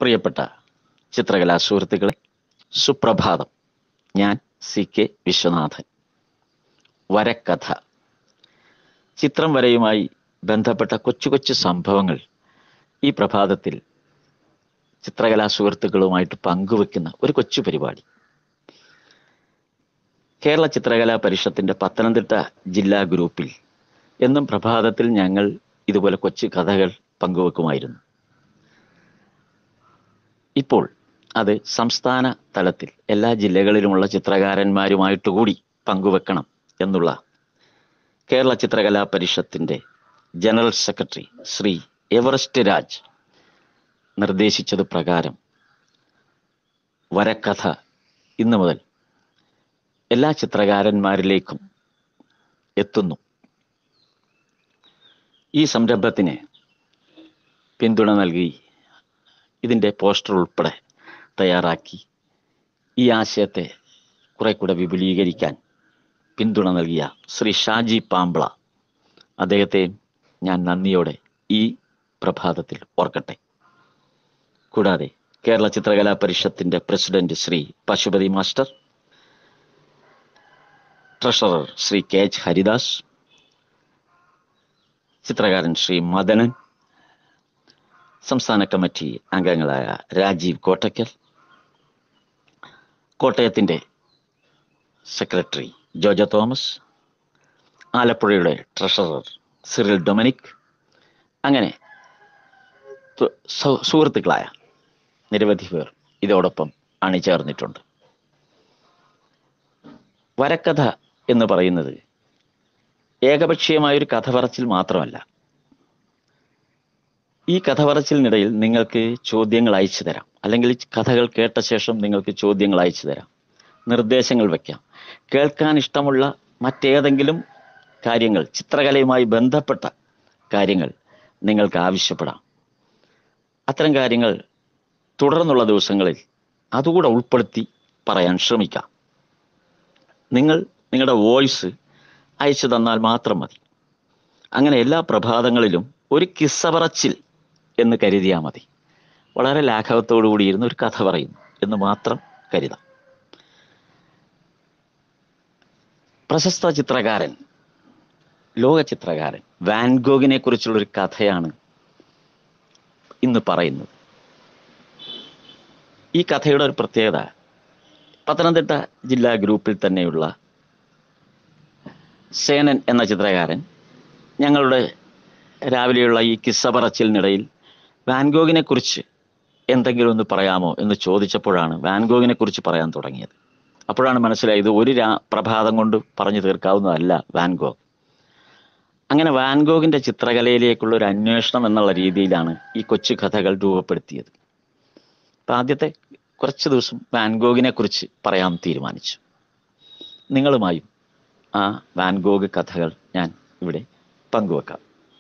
പ്രിയപ്പെട്ട ചിത്രകലാ സുഹൃത്തുക്കളെ സുപ്രഭാതം ഞാൻ സി കെ വിശ്വനാഥൻ വരക്കഥ ചിത്രം വരയുമായി ബന്ധപ്പെട്ട കൊച്ചു കൊച്ചു സംഭവങ്ങൾ ഈ പ്രഭാതത്തിൽ ചിത്രകലാ സുഹൃത്തുക്കളുമായിട്ട് പങ്കുവെക്കുന്ന ഒരു കൊച്ചു പരിപാടി കേരള ചിത്രകലാ പരിഷത്തിന്റെ പത്തനംതിട്ട ജില്ലാ ഗ്രൂപ്പിൽ എന്നും പ്രഭാതത്തിൽ ഞങ്ങൾ ഇതുപോലെ കൊച്ചു കഥകൾ പങ്കുവെക്കുമായിരുന്നു ഇപ്പോൾ അത് സംസ്ഥാന തലത്തിൽ എല്ലാ ജില്ലകളിലുമുള്ള ചിത്രകാരന്മാരുമായിട്ട് കൂടി പങ്കുവെക്കണം എന്നുള്ള കേരള ചിത്രകലാ പരിഷത്തിന്റെ ജനറൽ സെക്രട്ടറി ശ്രീ എവറസ്റ്റ് രാജ് നിർദ്ദേശിച്ചത് പ്രകാരം വരക്കഥ ഇന്നു മുതൽ എല്ലാ ചിത്രകാരന്മാരിലേക്കും എത്തുന്നു ഈ സംരംഭത്തിന് പിന്തുണ നൽകി ഇതിൻ്റെ പോസ്റ്റർ ഉൾപ്പെടെ തയ്യാറാക്കി ഈ ആശയത്തെ കുറെ കൂടെ വിപുലീകരിക്കാൻ പിന്തുണ നൽകിയ ശ്രീ ഷാജി പാമ്പ്ള അദ്ദേഹത്തെ ഞാൻ നന്ദിയോടെ ഈ പ്രഭാതത്തിൽ ഓർക്കട്ടെ കൂടാതെ കേരള ചിത്രകലാ പരിഷത്തിന്റെ president Shri Pashupathi master treasurer Shri K H Haridas ചിത്രകാരൻ ശ്രീ മദനൻ സംസ്ഥാന കമ്മിറ്റി അംഗങ്ങളായ രാജീവ് കോട്ടയ്ക്കൽ കോട്ടയത്തിൻ്റെ സെക്രട്ടറി ജോജോ തോമസ് ആലപ്പുഴയുടെ ട്രഷറർ സിറിൽ ഡൊമിനിക് അങ്ങനെ തു- സൗ- സുഹൃത്തുക്കളായ നിരവധി പേർ ഇതോടൊപ്പം അണിചേർന്നിട്ടുണ്ട് വരക്കഥ എന്ന് പറയുന്നത് ഏകപക്ഷീയമായൊരു കഥ പറച്ചിൽ മാത്രമല്ല ഈ കഥ പറച്ചിലിനിടയിൽ നിങ്ങൾക്ക് ചോദ്യങ്ങൾ അയച്ചു തരാം അല്ലെങ്കിൽ ഈ കഥകൾ കേട്ട ശേഷം നിങ്ങൾക്ക് ചോദ്യങ്ങൾ അയച്ചു തരാം നിർദ്ദേശങ്ങൾ വയ്ക്കാം കേൾക്കാൻ ഇഷ്ടമുള്ള മറ്റേതെങ്കിലും കാര്യങ്ങൾ ചിത്രകലയുമായി ബന്ധപ്പെട്ട കാര്യങ്ങൾ നിങ്ങൾക്ക് ആവശ്യപ്പെടാം അത്തരം കാര്യങ്ങൾ തുടർന്നുള്ള ദിവസങ്ങളിൽ അതുകൂടെ ഉൾപ്പെടുത്തി പറയാൻ ശ്രമിക്കാം നിങ്ങൾ നിങ്ങളുടെ വോയിസ് അയച്ചു തന്നാൽ മാത്രം മതി അങ്ങനെ എല്ലാ പ്രഭാതങ്ങളിലും ഒരു കിസ്സ പറച്ചിൽ എന്ന് കരുതിയാൽ മതി വളരെ ലാഘവത്തോടു കൂടിയിരുന്ന് ഒരു കഥ പറയുന്നു എന്ന് മാത്രം കരുതാം പ്രശസ്ത ചിത്രകാരൻ ലോക ചിത്രകാരൻ വാൻഗോഗിനെ കുറിച്ചുള്ള ഒരു കഥയാണ് ഇന്ന് പറയുന്നത് ഈ കഥയുടെ ഒരു പ്രത്യേകത പത്തനംതിട്ട ജില്ലാ ഗ്രൂപ്പിൽ തന്നെയുള്ള സേനൻ എന്ന ചിത്രകാരൻ ഞങ്ങളുടെ രാവിലെയുള്ള ഈ കിസ്സ പറച്ചിലിനിടയിൽ വാൻഗോഗിനെ കുറിച്ച് എന്തെങ്കിലും ഒന്ന് പറയാമോ എന്ന് ചോദിച്ചപ്പോഴാണ് വാൻഗോഗിനെ കുറിച്ച് പറയാൻ തുടങ്ങിയത് അപ്പോഴാണ് മനസ്സിലായത് ഒരു രാ പ്രഭാതം കൊണ്ട് പറഞ്ഞു തീർക്കാവുന്നതല്ല വാൻഗോഗ് അങ്ങനെ വാൻഗോഗിന്റെ ചിത്രകലയിലേക്കുള്ള ഒരു അന്വേഷണം എന്നുള്ള രീതിയിലാണ് ഈ കൊച്ചു കഥകൾ രൂപപ്പെടുത്തിയത് അപ്പൊ ആദ്യത്തെ കുറച്ച് ദിവസം വാൻഗോഗിനെ കുറിച്ച് പറയാൻ തീരുമാനിച്ചു നിങ്ങളുമായും ആ വാൻഗോഗ് കഥകൾ ഞാൻ ഇവിടെ പങ്കുവെക്കാം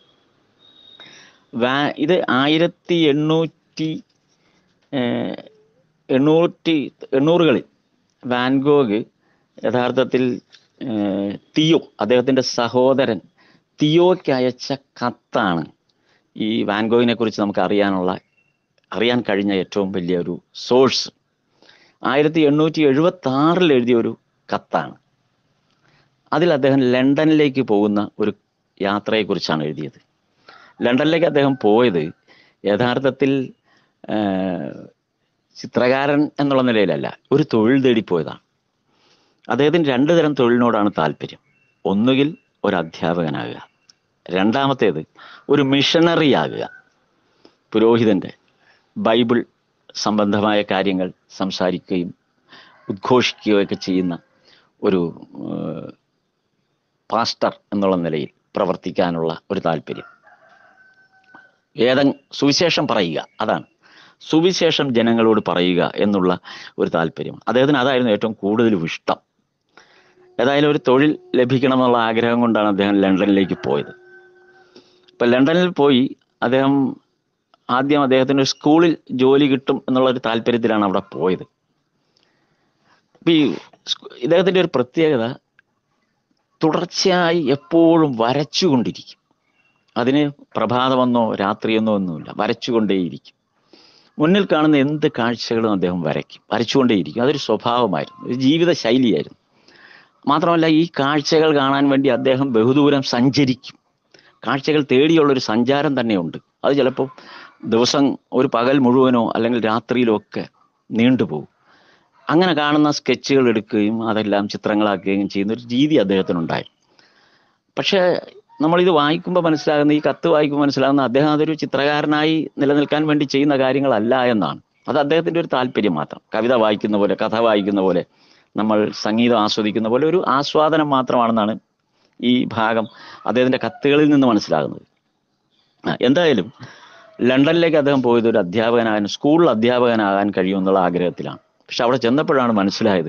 വാ ഇത് ആയിരത്തി എണ്ണൂറ്റി ഏഹ്, എണ്ണൂറ്റി എണ്ണൂറുകളിൽ വാൻഗോഗ് യഥാർത്ഥത്തിൽ ഏഹ്, തിയോ അദ്ദേഹത്തിൻ്റെ സഹോദരൻ തിയോയ്ക്ക് അയച്ച കത്താണ് ഈ വാൻഗോഗിനെ കുറിച്ച് നമുക്ക് അറിയാനുള്ള അറിയാൻ കഴിഞ്ഞ ഏറ്റവും വലിയ ഒരു സോഴ്സ് ആയിരത്തി എണ്ണൂറ്റി എഴുപത്തി ആറിൽ എഴുതിയ ഒരു കത്താണ് അതിൽ അദ്ദേഹം ലണ്ടനിലേക്ക് പോകുന്ന ഒരു യാത്രയെക്കുറിച്ചാണ് എഴുതിയത് ലണ്ടനിലേക്ക് അദ്ദേഹം പോയത് യഥാർത്ഥത്തിൽ ആ, ചിത്രകാരൻ എന്നുള്ള നിലയിലല്ല ഒരു തൊഴിൽ തേടി പോയതാണ് അദ്ദേഹത്തിന് രണ്ട് തരം തൊഴിലിനോടാണ് താല്പര്യം ഒന്നുകിൽ ഒരു അധ്യാപകനാകുക രണ്ടാമത്തേത് ഒരു മിഷണറി ആകുക പുരോഹിതന്റെ ബൈബിൾ സംബന്ധമായ കാര്യങ്ങൾ സംസാരിക്കുകയും ഉദ്ഘോഷിക്കുകയൊക്കെ ചെയ്യുന്ന ഒരു ഏഹ്, പാസ്റ്റർ എന്നുള്ള നിലയിൽ പ്രവർത്തിക്കാനുള്ള ഒരു താല്പര്യം വേദം സുവിശേഷം പറയുക അതാണ് സുവിശേഷം ജനങ്ങളോട് പറയുക എന്നുള്ള ഒരു താല്പര്യം അദ്ദേഹത്തിന് അതായിരുന്നു ഏറ്റവും കൂടുതൽ ഇഷ്ടം ഏതായാലും ഒരു തൊഴിൽ ലഭിക്കണമെന്നുള്ള ആഗ്രഹം കൊണ്ടാണ് അദ്ദേഹം ലണ്ടനിലേക്ക് പോയത് ഇപ്പൊ ലണ്ടനിൽ പോയി അദ്ദേഹം ആദ്യം അദ്ദേഹത്തിന് ഒരു സ്കൂളിൽ ജോലി കിട്ടും എന്നുള്ള ഒരു താല്പര്യത്തിലാണ് അവിടെ പോയത് അപ്പൊ ഈ സ്കൂ- ഇദ്ദേഹത്തിന്റെ ഒരു പ്രത്യേകത തുടർച്ചയായി എപ്പോഴും വരച്ചുകൊണ്ടിരിക്കും അതിന് പ്രഭാതമെന്നോ രാത്രിയെന്നോ ഒന്നുമില്ല വരച്ചുകൊണ്ടേയിരിക്കും മുന്നിൽ കാണുന്ന എന്ത് കാഴ്ചകളും അദ്ദേഹം വരയ്ക്കും വരച്ചുകൊണ്ടേയിരിക്കും അതൊരു സ്വഭാവമായിരുന്നു ഒരു ജീവിത ശൈലിയായിരുന്നു മാത്രമല്ല ഈ കാഴ്ചകൾ കാണാൻ വേണ്ടി അദ്ദേഹം ബഹുദൂരം സഞ്ചരിക്കും കാഴ്ചകൾ തേടിയുള്ള ഒരു സഞ്ചാരം തന്നെയുണ്ട് അത് ചിലപ്പോൾ ദിവസം ഒരു പകൽ മുഴുവനോ അല്ലെങ്കിൽ രാത്രിയിലോ ഒക്കെ നീണ്ടുപോകും അങ്ങനെ കാണുന്ന സ്കെച്ചുകൾ എടുക്കുകയും അതെല്ലാം ചിത്രങ്ങളാക്കുകയും ചെയ്യുന്ന ഒരു രീതി അദ്ദേഹത്തിനുണ്ടായി പക്ഷേ നമ്മളിത് വായിക്കുമ്പോൾ മനസ്സിലാകുന്ന ഈ കത്ത് വായിക്കുമ്പോൾ മനസ്സിലാകുന്ന അദ്ദേഹം അതൊരു ചിത്രകാരനായി നിലനിൽക്കാൻ വേണ്ടി ചെയ്യുന്ന കാര്യങ്ങളല്ല എന്നാണ് അത് അദ്ദേഹത്തിൻ്റെ ഒരു താല്പര്യം മാത്രം കവിത വായിക്കുന്ന പോലെ കഥ വായിക്കുന്ന പോലെ നമ്മൾ സംഗീതം ആസ്വദിക്കുന്ന പോലെ ഒരു ആസ്വാദനം മാത്രമാണെന്നാണ് ഈ ഭാഗം അദ്ദേഹത്തിൻ്റെ കത്തുകളിൽ നിന്ന് മനസ്സിലാകുന്നത് ആ, എന്തായാലും ലണ്ടനിലേക്ക് അദ്ദേഹം പോയത് ഒരു അധ്യാപകനാകാൻ സ്കൂളിൽ അധ്യാപകനാകാൻ കഴിയുമെന്നുള്ള ആഗ്രഹത്തിലാണ് പക്ഷെ അവിടെ ചെന്നപ്പോഴാണ് മനസ്സിലായത്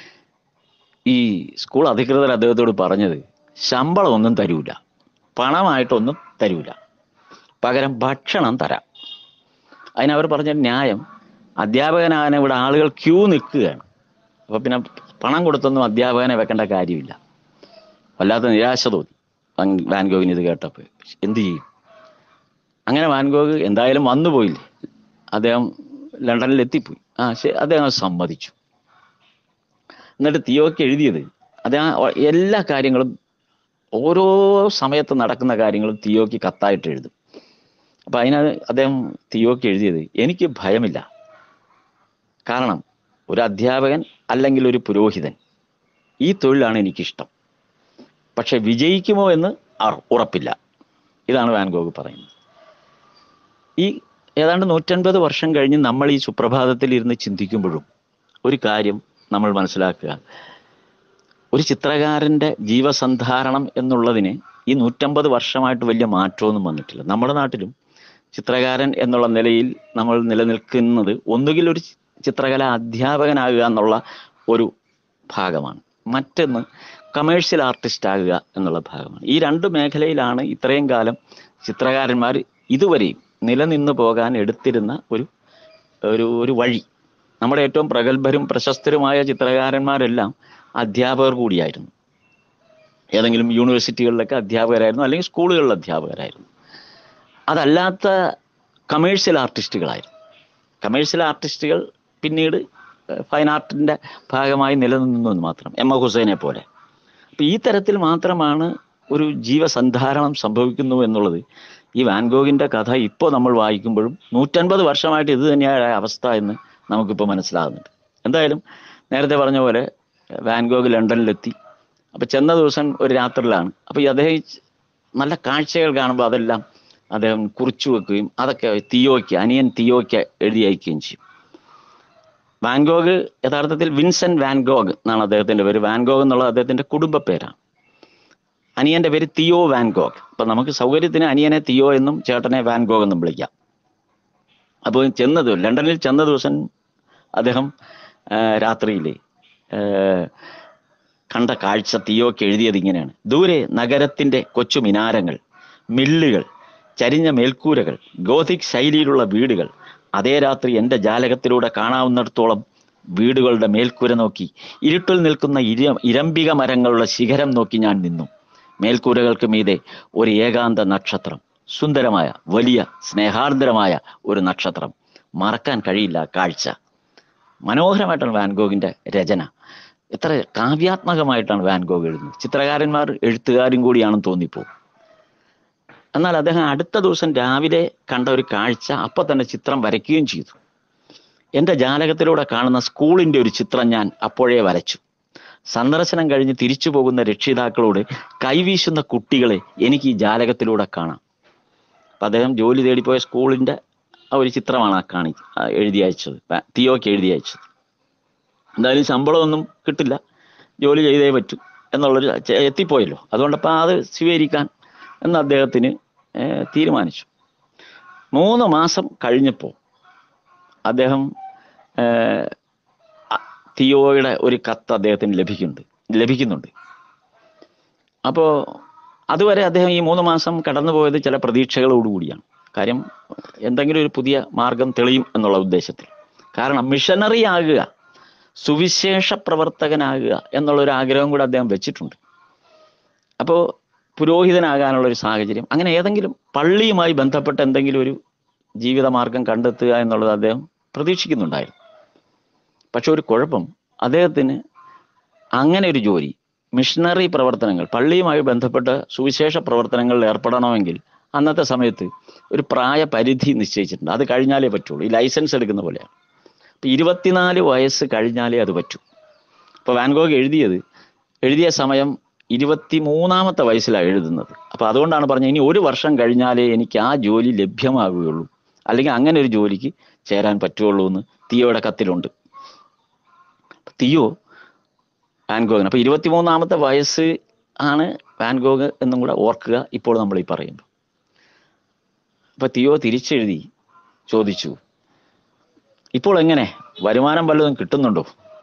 ഈ സ്കൂൾ അധികൃതർ അദ്ദേഹത്തോട് പറഞ്ഞത് ശമ്പളം ഒന്നും തരൂല പണമായിട്ടൊന്നും തരൂല പകരം ഭക്ഷണം തരാം അതിനവർ പറഞ്ഞ ന്യായം അധ്യാപകനാകാൻ ഇവിടെ ആളുകൾ ക്യൂ നിൽക്കുകയാണ് അപ്പൊ പിന്നെ പണം കൊടുത്തൊന്നും അധ്യാപകനെ വെക്കേണ്ട കാര്യമില്ല വല്ലാത്ത നിരാശ തോന്നി വാൻ- വാൻഗോഗിന് ഇത് കേട്ടപ്പോൾ എന്ത് ചെയ്യും അങ്ങനെ വാൻഗോഗ് എന്തായാലും വന്നു പോയില്ലേ അദ്ദേഹം ലണ്ടനിൽ എത്തിപ്പോയി ആ ശരി അദ്ദേഹം അത് സമ്മതിച്ചു എന്നിട്ട് തിയോക്ക് എഴുതിയത് അദ്ദേഹം ഒ- എല്ലാ കാര്യങ്ങളും ഓരോ സമയത്ത് നടക്കുന്ന കാര്യങ്ങളും തിയോക്ക് കത്തായിട്ട് എഴുതും അപ്പൊ അതിനത് അദ്ദേഹം തിയോക്ക് എഴുതിയത് എനിക്ക് ഭയമില്ല കാരണം ഒരു അധ്യാപകൻ അല്ലെങ്കിൽ ഒരു പുരോഹിതൻ ഈ തൊഴിലാണ് എനിക്കിഷ്ടം പക്ഷെ വിജയിക്കുമോ എന്ന് അർ- ഉറപ്പില്ല ഇതാണ് വാൻഗോഗ് പറയുന്നത് ഈ ഏതാണ്ട് നൂറ്റൻപത് വർഷം കഴിഞ്ഞ് നമ്മൾ ഈ സുപ്രഭാതത്തിൽ ഇരുന്ന് ചിന്തിക്കുമ്പോഴും ഒരു കാര്യം നമ്മൾ മനസ്സിലാക്കുക ഒരു ചിത്രകാരന്റെ ജീവസന്ധാരണം എന്നുള്ളതിന് ഈ നൂറ്റമ്പത് വർഷമായിട്ട് വലിയ മാറ്റമൊന്നും വന്നിട്ടില്ല നമ്മുടെ നാട്ടിലും ചിത്രകാരൻ എന്നുള്ള നിലയിൽ നമ്മൾ നിലനിൽക്കുന്നത് ഒന്നുകിൽ ഒരു ചിത്രകല അധ്യാപകനാകുക എന്നുള്ള ഒരു ഭാഗമാണ് മറ്റൊന്ന് കമേഴ്ഷ്യൽ ആർട്ടിസ്റ്റ് ആകുക എന്നുള്ള ഭാഗമാണ് ഈ രണ്ട് മേഖലയിലാണ് ഇത്രയും കാലം ചിത്രകാരന്മാർ ഇതുവരെയും നിലനിന്ന് പോകാൻ എടുത്തിരുന്ന ഒരു ഒരു ഒരു വഴി നമ്മുടെ ഏറ്റവും പ്രഗത്ഭരും പ്രശസ്തരുമായ ചിത്രകാരന്മാരെല്ലാം അധ്യാപകർ കൂടിയായിരുന്നു ഏതെങ്കിലും യൂണിവേഴ്സിറ്റികളിലൊക്കെ അധ്യാപകരായിരുന്നു അല്ലെങ്കിൽ സ്കൂളുകളിൽ അധ്യാപകരായിരുന്നു അതല്ലാത്ത കമേഴ്ഷ്യൽ ആർട്ടിസ്റ്റുകളായിരുന്നു കമേഴ്ഷ്യൽ ആർട്ടിസ്റ്റുകൾ പിന്നീട് ഫൈൻ ആർട്ടിൻ്റെ ഭാഗമായി നിലനിന്നു എന്ന് മാത്രം എം എ ഹുസൈനെ പോലെ അപ്പം ഈ തരത്തിൽ മാത്രമാണ് ഒരു ജീവസന്ധാരണം സംഭവിക്കുന്നു എന്നുള്ളത് ഈ വാൻഗോഗിൻ്റെ കഥ ഇപ്പോൾ നമ്മൾ വായിക്കുമ്പോഴും നൂറ്റൻപത് വർഷമായിട്ട് ഇത് തന്നെയാണ് അവസ്ഥ എന്ന് നമുക്കിപ്പോൾ മനസ്സിലാകുന്നുണ്ട് എന്തായാലും നേരത്തെ പറഞ്ഞ പോലെ വാൻഗോഗ് ലണ്ടനിലെത്തി അപ്പോൾ ചെന്ന ദിവസം ഒരു രാത്രിയിലാണ് അപ്പോൾ ഈ അദ്ദേഹം ഈ നല്ല കാഴ്ചകൾ കാണുമ്പോൾ അതെല്ലാം അദ്ദേഹം കുറിച്ചു വെക്കുകയും അതൊക്കെ തിയോയ്ക്ക് അനിയൻ തിയോയ്ക്ക് എഴുതി അയക്കുകയും ചെയ്യും വാൻഗോഗ് യഥാർത്ഥത്തിൽ വിൻസെന്റ് വാൻഗോഗ് എന്നാണ് അദ്ദേഹത്തിന്റെ പേര് വാൻഗോഗ് എന്നുള്ളത് അദ്ദേഹത്തിന്റെ കുടുംബ പേരാണ് അനിയന്റെ പേര് തിയോ വാൻഗോഗ് അപ്പൊ നമുക്ക് സൗകര്യത്തിന് അനിയനെ തിയോ എന്നും ചേട്ടനെ വാൻഗോഗ് എന്നും വിളിക്കാം അപ്പോൾ ചെന്നത് ലണ്ടനിൽ ചെന്ന ദിവസം അദ്ദേഹം ആ, രാത്രിയിലെ ആ, കണ്ട കാഴ്ച തിയോക്ക് എഴുതിയത് ഇങ്ങനെയാണ് ദൂരെ നഗരത്തിന്റെ കൊച്ചു മിനാരങ്ങൾ മില്ലുകൾ ചരിഞ്ഞ മേൽക്കൂരകൾ ഗോതിക് ശൈലിയിലുള്ള വീടുകൾ അതേ രാത്രി എൻ്റെ ജാലകത്തിലൂടെ കാണാവുന്നിടത്തോളം വീടുകളുടെ മേൽക്കൂര നോക്കി ഇരുട്ടിൽ നിൽക്കുന്ന ഇര ഇരമ്പിക മരങ്ങളുടെ ശിഖരം നോക്കി ഞാൻ നിന്നു മേൽക്കൂരകൾക്ക് മീതെ ഒരു ഏകാന്ത നക്ഷത്രം സുന്ദരമായ വലിയ സ്നേഹാർദ്രമായ ഒരു നക്ഷത്രം മറക്കാൻ കഴിയില്ല ആ കാഴ്ച മനോഹരമായിട്ടാണ് വാൻഗോഗിന്റെ രചന എത്ര കാവ്യാത്മകമായിട്ടാണ് വാൻഗോഗ് എഴുതുന്നത് ചിത്രകാരന്മാർ എഴുത്തുകാരും കൂടിയാണെന്ന് തോന്നിപ്പോകും എന്നാൽ അദ്ദേഹം അടുത്ത ദിവസം രാവിലെ കണ്ട ഒരു കാഴ്ച അപ്പൊ തന്നെ ചിത്രം വരയ്ക്കുകയും ചെയ്തു എൻ്റെ ജാലകത്തിലൂടെ കാണുന്ന സ്കൂളിൻ്റെ ഒരു ചിത്രം ഞാൻ അപ്പോഴേ വരച്ചു സന്ദർശനം കഴിഞ്ഞ് തിരിച്ചു പോകുന്ന രക്ഷിതാക്കളോട് കൈവീശുന്ന കുട്ടികളെ എനിക്ക് ഈ ജാലകത്തിലൂടെ കാണാം അപ്പം അദ്ദേഹം ജോലി തേടിപ്പോയ സ്കൂളിൻ്റെ ആ ഒരു ചിത്രമാണ് ആ കാണി ആ എഴുതി അയച്ചത് പ- തിയോക്ക് എഴുതി അയച്ചത് എന്തായാലും ശമ്പളമൊന്നും കിട്ടില്ല ജോലി ചെയ്തേ പറ്റൂ എന്നുള്ളൊരു ചെ- എത്തിപ്പോയല്ലോ അതുകൊണ്ടപ്പോൾ അത് സ്വീകരിക്കാൻ എന്ന് അദ്ദേഹത്തിന് ഏഹ്, തീരുമാനിച്ചു മൂന്ന് മാസം കഴിഞ്ഞപ്പോൾ അദ്ദേഹം ഏഹ്, അ- തിയോയുടെ ഒരു കത്ത് അദ്ദേഹത്തിന് ലഭിക്കുന്നുണ്ട് ലഭിക്കുന്നുണ്ട് അപ്പോൾ അതുവരെ അദ്ദേഹം ഈ മൂന്ന് മാസം കടന്നുപോയത് ചില പ്രതീക്ഷകളോടുകൂടിയാണ് കാര്യം എന്തെങ്കിലും ഒരു പുതിയ മാർഗം തെളിയും എന്നുള്ള ഉദ്ദേശത്തിൽ കാരണം മിഷനറി ആകുക സുവിശേഷ പ്രവർത്തകനാകുക എന്നുള്ളൊരു ആഗ്രഹം കൂടെ അദ്ദേഹം വെച്ചിട്ടുണ്ട് അപ്പോൾ പുരോഹിതനാകാനുള്ള ഒരു സാഹചര്യം അങ്ങനെ ഏതെങ്കിലും പള്ളിയുമായി ബന്ധപ്പെട്ട എന്തെങ്കിലും ഒരു ജീവിതമാർഗം കണ്ടെത്തുക എന്നുള്ളത് അദ്ദേഹം പ്രതീക്ഷിക്കുന്നുണ്ടായിരുന്നു പക്ഷെ ഒരു കുഴപ്പം അദ്ദേഹത്തിന് അങ്ങനെ ഒരു ജോലി മിഷണറി പ്രവർത്തനങ്ങൾ പള്ളിയുമായി ബന്ധപ്പെട്ട സുവിശേഷ പ്രവർത്തനങ്ങളിൽ ഏർപ്പെടണമെങ്കിൽ അന്നത്തെ സമയത്ത് ഒരു പ്രായപരിധി നിശ്ചയിച്ചിട്ടുണ്ട് അത് കഴിഞ്ഞാലേ പറ്റുള്ളൂ ഈ ലൈസൻസ് എടുക്കുന്ന പോലെയാണ് ഇപ്പം ഇരുപത്തിനാല് വയസ്സ് കഴിഞ്ഞാലേ അത് പറ്റൂ ഇപ്പോൾ വാൻഗോഗ് എഴുതിയത് എഴുതിയ സമയം ഇരുപത്തി മൂന്നാമത്തെ വയസ്സിലാണ് എഴുതുന്നത് അപ്പോൾ അതുകൊണ്ടാണ് പറഞ്ഞത് ഇനി ഒരു വർഷം കഴിഞ്ഞാലേ എനിക്ക് ആ ജോലി ലഭ്യമാകുകയുള്ളൂ അല്ലെങ്കിൽ അങ്ങനെ ഒരു ജോലിക്ക് ചേരാൻ പറ്റുള്ളൂ എന്ന് തിയോയുടെ കത്തിലുണ്ട് തിയോ വാൻഗോഗിന് അപ്പോൾ ഇരുപത്തിമൂന്നാമത്തെ വയസ്സ് ആണ് വാൻഗോഗ് എന്നും കൂടെ ഓർക്കുക ഇപ്പോൾ നമ്മൾ ഈ പറയുമ്പോൾ അപ്പോൾ തിയോ തിരിച്ചെഴുതി ചോദിച്ചു ഇപ്പോൾ എങ്ങനെ വരുമാനം വല്ലതും കിട്ടുന്നുണ്ടോ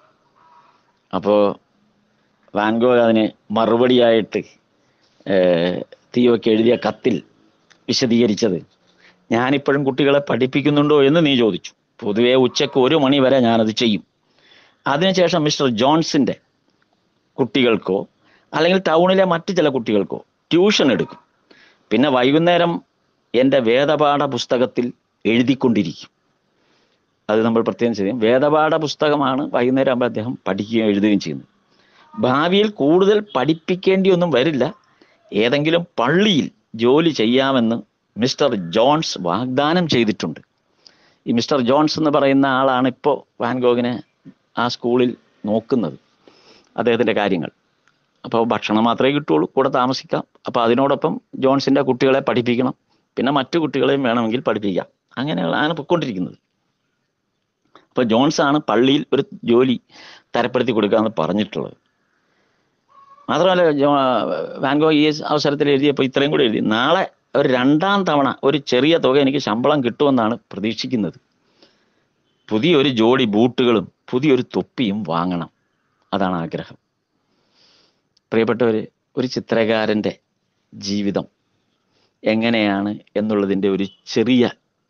അപ്പോൾ വാൻഗോഗ് അതിന് മറുപടിയായിട്ട് ഏർ, തിയോയ്ക്ക് എഴുതിയ കത്തിൽ വിശദീകരിച്ചത് ഞാനിപ്പോഴും കുട്ടികളെ പഠിപ്പിക്കുന്നുണ്ടോ എന്ന് നീ ചോദിച്ചു പൊതുവേ ഉച്ചയ്ക്ക് ഒരു മണി വരെ ഞാനത് ചെയ്യും അതിനുശേഷം മിസ്റ്റർ ജോൺസിൻ്റെ കുട്ടികൾക്കോ അല്ലെങ്കിൽ ടൗണിലെ മറ്റു ചില കുട്ടികൾക്കോ ട്യൂഷൻ എടുക്കും പിന്നെ വൈകുന്നേരം എൻ്റെ വേദപാഠ പുസ്തകത്തിൽ എഴുതിക്കൊണ്ടിരിക്കും അത് നമ്മൾ പ്രത്യേകം ചെയ്യും വേദപാഠ പുസ്തകമാണ് വൈകുന്നേരം ആകുമ്പോൾ അദ്ദേഹം പഠിക്കുകയും എഴുതുകയും ചെയ്യുന്നത് ഭാവിയിൽ കൂടുതൽ പഠിപ്പിക്കേണ്ടിയൊന്നും വരില്ല ഏതെങ്കിലും പള്ളിയിൽ ജോലി ചെയ്യാമെന്ന് മിസ്റ്റർ ജോൺസ് വാഗ്ദാനം ചെയ്തിട്ടുണ്ട് ഈ മിസ്റ്റർ ജോൺസ് എന്ന് പറയുന്ന ആളാണ് ഇപ്പോൾ വാൻഗോഗിനെ ആ സ്കൂളിൽ നോക്കുന്നത് അദ്ദേഹത്തിൻ്റെ കാര്യങ്ങൾ അപ്പോൾ ഭക്ഷണം മാത്രമേ കിട്ടുള്ളൂ കൂടെ താമസിക്കാം അപ്പോൾ അതിനോടൊപ്പം ജോൺസിൻ്റെ കുട്ടികളെ പഠിപ്പിക്കണം പിന്നെ മറ്റു കുട്ടികളെയും വേണമെങ്കിൽ പഠിപ്പിക്കാം അങ്ങനെയാണ് പൊയ്ക്കൊണ്ടിരിക്കുന്നത് അപ്പോൾ ജോൺസ് ആണ് പള്ളിയിൽ ഒരു ജോലി തരപ്പെടുത്തി കൊടുക്കാമെന്ന് പറഞ്ഞിട്ടുള്ളത് മാത്രമല്ല ജോ വാൻഗോ ഈ അവസരത്തിൽ എഴുതിയപ്പോൾ ഇത്രയും കൂടി എഴുതി നാളെ ഒരു രണ്ടാം തവണ ഒരു ചെറിയ തുക എനിക്ക് ശമ്പളം കിട്ടുമെന്നാണ് പ്രതീക്ഷിക്കുന്നത് പുതിയൊരു ജോഡി ബൂട്ടുകളും പുതിയൊരു തൊപ്പിയും വാങ്ങണം അതാണ് ആഗ്രഹം പ്രിയപ്പെട്ടവർ ഒരു ചിത്രകാരൻ്റെ ജീവിതം എങ്ങനെയാണ് എന്നുള്ളതിൻ്റെ ഒരു ചെറിയ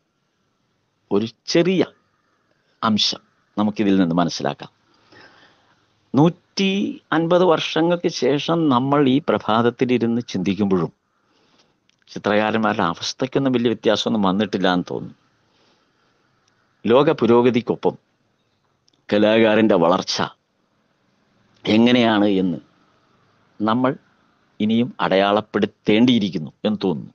ഒരു ചെറിയ അംശം നമുക്കിതിൽ നിന്ന് മനസ്സിലാക്കാം നൂറ്റി അൻപത് വർഷങ്ങൾക്ക് ശേഷം നമ്മൾ ഈ പ്രഭാതത്തിലിരുന്ന് ചിന്തിക്കുമ്പോഴും ചിത്രകാരന്മാരുടെ അവസ്ഥയ്ക്കൊന്നും വലിയ വ്യത്യാസമൊന്നും വന്നിട്ടില്ല എന്ന് തോന്നുന്നു ലോക പുരോഗതിക്കൊപ്പം കലാകാരൻ്റെ വളർച്ച എങ്ങനെയാണ് എന്ന് നമ്മൾ ഇനിയും അടയാളപ്പെടുത്തേണ്ടിയിരിക്കുന്നു എന്ന് തോന്നുന്നു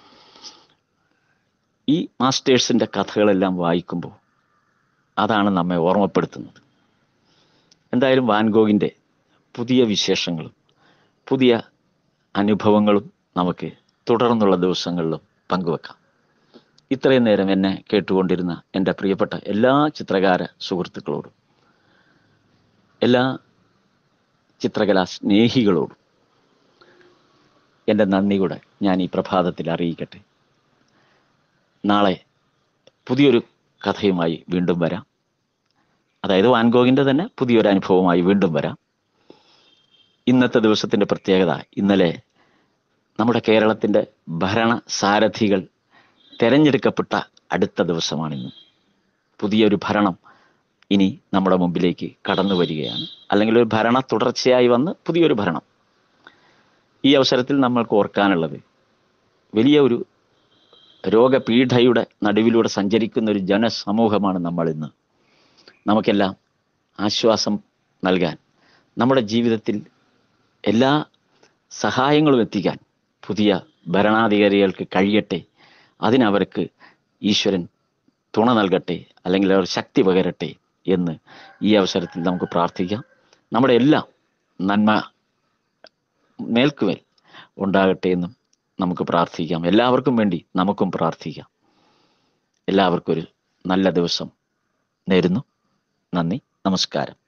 ഈ മാസ്റ്റേഴ്സിൻ്റെ കഥകളെല്ലാം വായിക്കുമ്പോൾ അതാണ് നമ്മെ ഓർമ്മപ്പെടുത്തുന്നത് എന്തായാലും വാൻഗോഗിൻ്റെ പുതിയ വിശേഷങ്ങളും പുതിയ അനുഭവങ്ങളും നമുക്ക് തുടർന്നുള്ള ദിവസങ്ങളിലും പങ്കുവെക്കാം ഇത്രയും നേരം എന്നെ കേട്ടുകൊണ്ടിരുന്ന എൻ്റെ പ്രിയപ്പെട്ട എല്ലാ ചിത്രകാര സുഹൃത്തുക്കളോടും എല്ലാ ചിത്രകലാ സ്നേഹികളോടും എൻ്റെ നന്ദി കൂടെ ഞാൻ ഈ പ്രഭാതത്തിൽ അറിയിക്കട്ടെ നാളെ പുതിയൊരു കഥയുമായി വീണ്ടും വരാം അതായത് വാൻഗോഗിൻ്റെ തന്നെ പുതിയൊരു അനുഭവമായി വീണ്ടും വരാം ഇന്നത്തെ ദിവസത്തിൻ്റെ പ്രത്യേകത ഇന്നലെ നമ്മുടെ കേരളത്തിൻ്റെ ഭരണ സാരഥികൾ തെരഞ്ഞെടുക്കപ്പെട്ട അടുത്ത ദിവസമാണിന്ന് പുതിയൊരു ഭരണം ഇനി നമ്മുടെ മുമ്പിലേക്ക് കടന്നു വരികയാണ് അല്ലെങ്കിൽ ഒരു ഭരണ തുടർച്ചയായി വന്ന് പുതിയൊരു ഭരണം ഈ അവസരത്തിൽ നമ്മൾക്ക് ഓർക്കാനുള്ളത് വലിയ ഒരു രോഗപീഠയുടെ നടുവിലൂടെ സഞ്ചരിക്കുന്ന ഒരു ജനസമൂഹമാണ് നമ്മൾ ഇന്ന് നമുക്കെല്ലാം ആശ്വാസം നൽകാൻ നമ്മുടെ ജീവിതത്തിൽ എല്ലാ സഹായങ്ങളും എത്തിക്കാൻ പുതിയ ഭരണാധികാരികൾക്ക് കഴിയട്ടെ അതിനവർക്ക് ഈശ്വരൻ തുണ നൽകട്ടെ അല്ലെങ്കിൽ അവർ ശക്തി പകരട്ടെ എന്ന് ഈ അവസരത്തിൽ നമുക്ക് പ്രാർത്ഥിക്കാം നമ്മുടെ എല്ലാം നന്മ മേൽക്കുമേൽ ഉണ്ടാകട്ടെ എന്നും നമുക്ക് പ്രാർത്ഥിക്കാം എല്ലാവർക്കും വേണ്ടി നമുക്കും പ്രാർത്ഥിക്കാം എല്ലാവർക്കും ഒരു നല്ല ദിവസം നേരുന്നു നന്ദി നമസ്കാരം